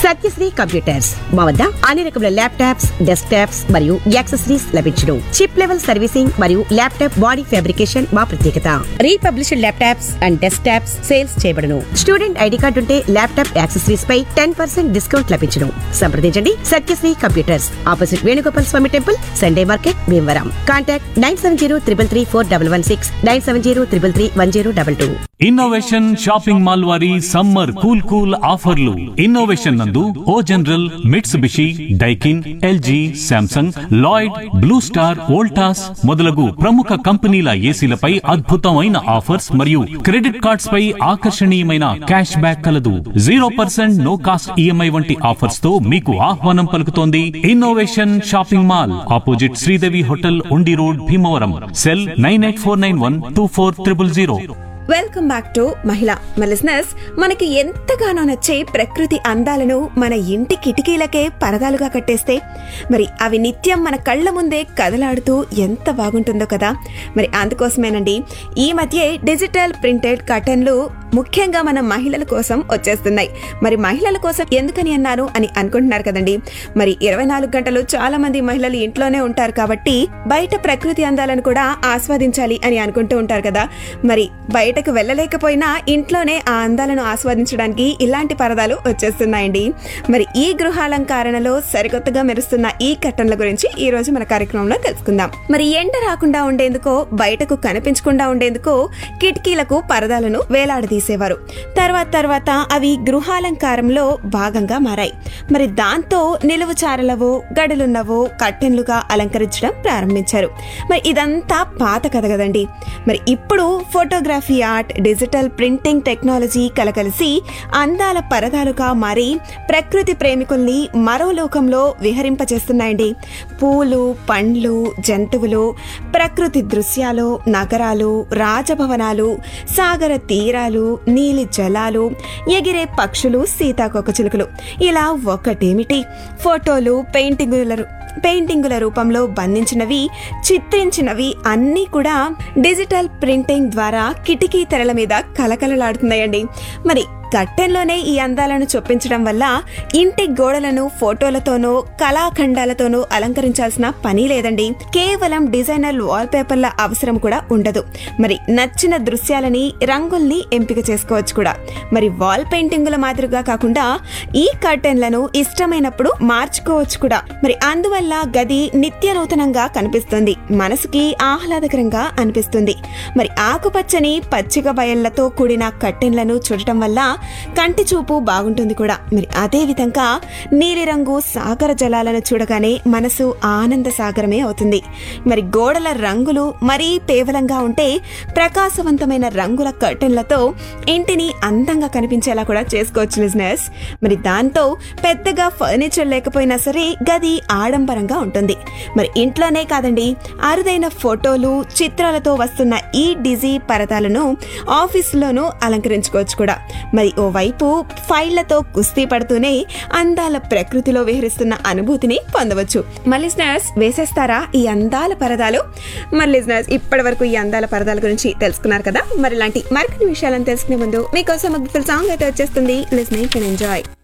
Satyasri computers మా వద్ద అన్ని రకముల ల్యాప్టాప్స్ డెస్క్ టాప్స్ మరియు యాక్సెసరీస్ లభించును చిప్ లెవెల్ సర్వీసింగ్ మరియు ల్యాప్టాప్ బాడీ ఫ్యాబ్రికేషన్ మా ప్రత్యేకత republished laptops and desktops sales చేయబడును స్టూడెంట్ ఐడి కార్డు ఉంటే ల్యాప్టాప్ యాక్సెసరీస్ పై టెన్ పర్సెంట్ డిస్కౌంట్ లభించును సంప్రదించండి Satyasri computers opposite Venugopal Swamy temple Sunday market Bhimavaram contact nine seven zero triple three four double one six nine seven zero triple three one zero double two innovation shopping mall వారి summer cool cool ఆఫర్లు innovation నందు O General Mitsubishi Daikin LG Samsung Lloyd Blue Star Voltas మొదలగు ప్రముఖ కంపెనీల ఏసీలపై అద్భుతమైన offers మరియు credit cards పై ఆకర్షణీయమైన క్యాష్ బ్యాక్ కలదు zero percent no cost EMI వంటి ఆఫర్స్ తో మీకు ఆహ్వానం పలుకుతోంది innovation shopping mall opposite Sridevi hotel Undi road Bhimavaram cell nine eight four nine one two four triple zero welcome back to మహిళ లిసనర్స్ మనకి ఎంతగానో నచ్చే ప్రకృతి అందాలను మన ఇంటి కిటికీలకే పరదాలుగా కట్టేస్తే మరి అవి నిత్యం మన కళ్ళ ముందే కదలాడుతూ ఎంత బాగుంటుందో కదా మరి అందుకోసమేనండి ఈ మధ్య డిజిటల్ ప్రింటెడ్ కటన్లు ముఖ్యంగా మన మహిళల కోసం వచ్చేస్తున్నాయి మరి మహిళల కోసం ఎందుకని అన్నారు అని అనుకుంటున్నారు కదండి మరి ఇరవై నాలుగు గంటలు చాలా మంది మహిళలు ఇంట్లోనే ఉంటారు కాబట్టి బయట ప్రకృతి అందాలను కూడా ఆస్వాదించాలి అని అనుకుంటూ ఉంటారు కదా మరి బయటకు వెళ్ళలేకపోయినా ఇంట్లోనే ఆ అందాలను ఆస్వాదించడానికి ఇలాంటి పరదాలు వచ్చేస్తున్నాయండి మరి ఈ గృహాలంకరణలో సరికొత్తగా మెరుస్తున్న ఈ కట్టన్ల గురించి ఈ రోజు మన కార్యక్రమంలో తెలుసుకుందాం మరి ఎండ రాకుండా ఉండేందుకో బయటకు కనిపించకుండా ఉండేందుకో కిటికీలకు పరదాలను వేలాడదీసేవారు తర్వాత తర్వాత అవి గృహాలంకారంలో భాగంగా మారాయి మరి దాంతో నిలువు చారలవో గడులున్నవో కట్టెన్లుగా అలంకరించడం ప్రారంభించారు మరి ఇదంతా పాత కథ కదండి మరి ఇప్పుడు photography art digital printing technology కలకలిసి అందాల పరదాలుగా మారి ప్రకృతి ప్రేమికుల్ని మరో లోకంలో విహరింపచేస్తున్నాయండి పూలు పండ్లు జంతువులు ప్రకృతి దృశ్యాలు నగరాలు రాజభవనాలు సాగర తీరాలు నీలి జలాలు ఎగిరే పక్షులు సీతాకోకచిలుకలు ఇలా ఒకటేమిటి ఫోటోలు పెయింటింగుల రు- పెయింటింగుల రూపంలో బంధించినవి చిత్రించినవి అన్నీ కూడా డిజిటల్ ప్రింటింగ్ ద్వారా కిటికీ తెరల మీద కలకలలాడుతున్నాయండి మరి కట్టెల్లోనే ఈ అందాలను చొప్పించడం వల్ల ఇంటి గోడలను ఫోటోలతోనో కళాఖండాలతోనో అలంకరించాల్సిన పని లేదండి కేవలం డిజైనర్ వాల్ పేపర్ల అవసరం కూడా ఉండదు మరి నచ్చిన దృశ్యాలని రంగుల్ని ఎంపిక చేసుకోవచ్చు కూడా మరి వాల్ పెయింటింగుల మాదిరిగా కాకుండా ఈ కర్టెన్లను ఇష్టమైనప్పుడు మార్చుకోవచ్చు కూడా మరి అందువల్ల గది నిత్య నూతనంగా కనిపిస్తుంది మనసుకి ఆహ్లాదకరంగా అనిపిస్తుంది మరి ఆకుపచ్చని పచ్చిక బయళ్లతో కూడిన కట్టెన్లను చూడటం వల్ల కంటి చూపు బాగుంటుంది కూడా మరి అదే విధంగా నీలిరంగు సాగర జలాలను చూడగానే మనసు ఆనంద సాగరమే అవుతుంది మరి గోడల రంగులు మరీ పేవలంగా ఉంటే ప్రకాశవంతమైన రంగుల కర్టెన్లతో ఇంటిని అందంగా కనిపించేలా కూడా చేసుకోవచ్చు లిజినెస్ మరి దాంతో పెద్దగా ఫర్నిచర్ లేకపోయినా సరే గది ఆడంబరంగా ఉంటుంది మరి ఇంట్లోనే కాదండి అరుదైన ఫోటోలు చిత్రాలతో వస్తున్న ఈ డిజీ పరదాలను ఆఫీసులోనూ అలంకరించుకోవచ్చు కూడా మరి ఓవైపు ఫైళ్లతో కుస్తీ పడుతూనే అందాల ప్రకృతిలో విహరిస్తున్న అనుభూతిని పొందవచ్చు మళ్ళీ స్నార్స్ వేసేస్తారా ఈ అందాల పరదాలు మరి లిజనర్స్ ఇప్పటి వరకు ఈ అందాల పరదాల గురించి తెలుసుకున్నారు కదా మరి ఇలాంటి మరికొన్ని విషయాలను తెలుసుకునే ముందు మీకోసం ఒక సాంగ్ అయితే వచ్చేస్తుంది లిజనింగ్ కెన్ ఎంజాయ్